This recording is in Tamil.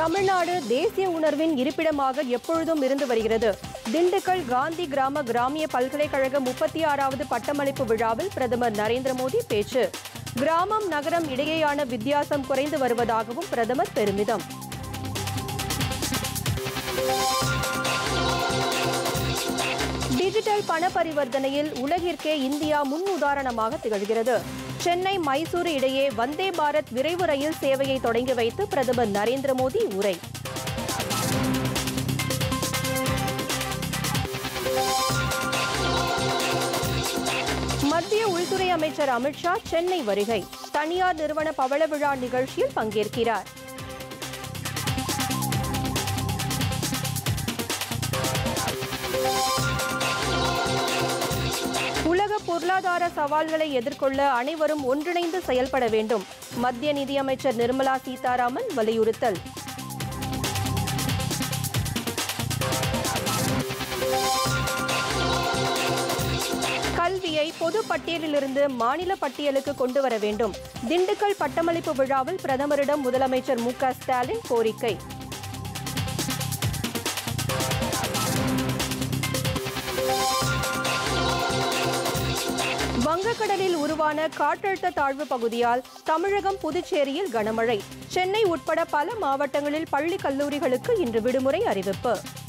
தமிழ்நாடு தேசிய உணர்வின் இருப்பிடமாக எப்பொழுதும் இருந்து வருகிறது திண்டுக்கல் காந்தி கிராம கிராமிய பல்கலைக்கழக முப்பத்தி ஆறாவது பட்டமளிப்பு விழாவில் பிரதமர் நரேந்திர மோடி பேச்சு கிராமம் நகரம் இடையேயான வித்தியாசம் குறைந்து வருவதாகவும் பிரதமர் பெருமிதம் டிஜிட்டல் பண பரிவர்த்தனையில் உலகிற்கே இந்தியா முன் உதாரணமாக திகழ்கிறது சென்னை மைசூரு இடையே வந்தே பாரத் விரைவு ரயில் சேவையை தொடங்கி வைத்து பிரதமர் நரேந்திர மோடி உரை மத்திய உள்துறை அமைச்சர் அமித்ஷா சென்னை வருகை தனியார் நிறுவன பவள விழா நிகழ்ச்சியில் பங்கேற்கிறார் உலக பொருளாதார சவால்களை எதிர்கொள்ள அனைவரும் ஒன்றிணைந்து செயல்பட வேண்டும் மத்திய நிதியமைச்சர் நிர்மலா சீதாராமன் வலியுறுத்தல் கல்வியை பொது பட்டியலிலிருந்து மாநில பட்டியலுக்கு கொண்டு வர வேண்டும் திண்டுக்கல் பட்டமளிப்பு விழாவில் பிரதமரிடம் முதலமைச்சர் மு க ஸ்டாலின் கோரிக்கை வங்கக்கடலில் உருவான காற்றழுத்த தாழ்வு பகுதியால் தமிழகம் புதுச்சேரியில் கனமழை சென்னை உட்பட பல மாவட்டங்களில் பள்ளி கல்லூரிகளுக்கு இன்று விடுமுறை அறிவிப்பு